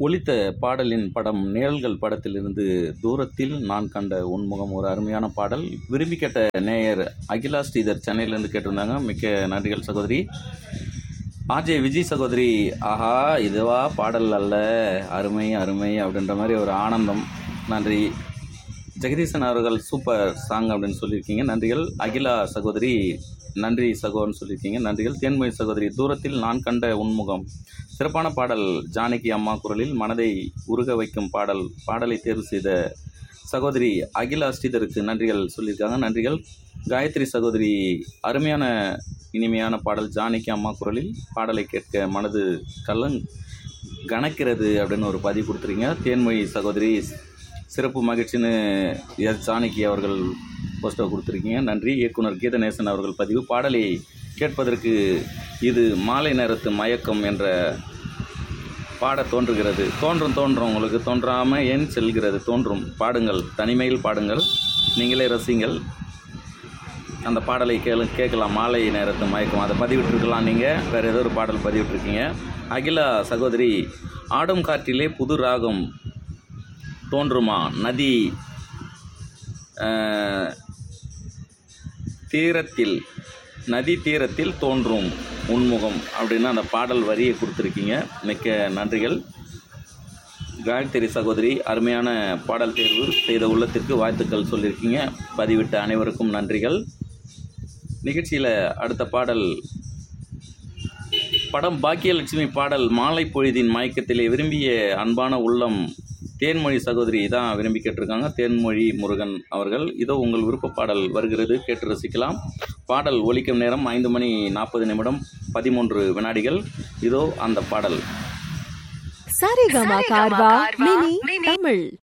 ஒலித்த பாடலின் படம் நிழல்கள் படத்திலிருந்து தூரத்தில் நான் கண்ட உன்முகம் ஒரு அருமையான பாடல் விரும்பி கேட்ட நேயர் அகிலா ஸ்ரீதர் சென்னையிலேருந்து கேட்டிருந்தாங்க மிக்க நன்றிகள் சகோதரி ஆஜே விஜய் சகோதரி ஆஹா இதுவா பாடல் அல்ல அருமை அருமை அப்படின்ற மாதிரி ஒரு ஆனந்தம் நன்றி ஜெகதீசன் அவர்கள் சூப்பர் சாங் அப்படின்னு சொல்லியிருக்கீங்க நன்றிகள் அகிலா சகோதரி நன்றி சகோன்னு சொல்லியிருக்கீங்க நன்றிகள் தேன்மொழி சகோதரி தூரத்தில் நான் கண்ட உன்முகம் சிறப்பான பாடல் ஜானகி அம்மா குரலில் மனதை உருக வைக்கும் பாடல் பாடலை தேர்வு செய்த சகோதரி அகிலா ஸ்ரீதருக்கு நன்றிகள் சொல்லியிருக்காங்க நன்றிகள் காயத்ரி சகோதரி அருமையான இனிமையான பாடல் ஜானகி அம்மா குரலில் பாடலை கேட்க மனது கலங் கணக்கிறது அப்படின்னு ஒரு பதிவு கொடுத்துருங்க தேன்மொழி சகோதரி சிறப்பு மகிழ்ச்சின்னு எஸ் ஜானகி அவர்கள் போஸ்டர் கொடுத்துருக்கீங்க நன்றி இயக்குனர் கீதநேசன் அவர்கள் பதிவு பாடலை கேட்பதற்கு இது மாலை நேரத்து மயக்கம் என்ற பாட தோன்றுகிறது தோன்றும் தோன்றும் உங்களுக்கு தோன்றாமல் ஏன் செல்கிறது தோன்றும் பாடுங்கள் தனிமையில் பாடுங்கள் நீங்களே ரசிங்கள் அந்த பாடலை கேளு கேட்கலாம் மாலை நேரத்து மயக்கம் அதை பதிவிட்டிருக்கலாம் நீங்கள் வேறு ஏதோ ஒரு பாடல் பதிவிட்டிருக்கீங்க அகிலா சகோதரி ஆடும் காற்றிலே புது ராகம் தோன்றுமா நதி அஹ், தீரத்தில் நதி தீரத்தில் தோன்றும் உன்முகம் அப்படின்னு அந்த பாடல் வரியை கொடுத்துருக்கீங்க மிக்க நன்றிகள் காயத்ரி சகோதரி அருமையான பாடல் தேர்வு செய்த உள்ளத்திற்கு வாழ்த்துக்கள் சொல்லியிருக்கீங்க பதிவிட்ட அனைவருக்கும் நன்றிகள் நிகழ்ச்சியில் அடுத்த பாடல் படம் பாக்கியலட்சுமி பாடல் மாலை பொழுதின் மயக்கத்திலே விரும்பிய அன்பான உள்ளம் தேன்மொழி சகோதரி தான் விரும்பி கேட்டிருக்காங்க தேன்மொழி முருகன் அவர்கள் இதோ உங்கள் விருப்ப பாடல் வருகிறது கேட்டு ரசிக்கலாம் பாடல் ஒலிக்கும் நேரம் ஐந்து மணி நாற்பது நிமிடம் பதிமூன்று வினாடிகள் இதோ அந்த பாடல் சரிகமா கார்வா மினி தமிழ்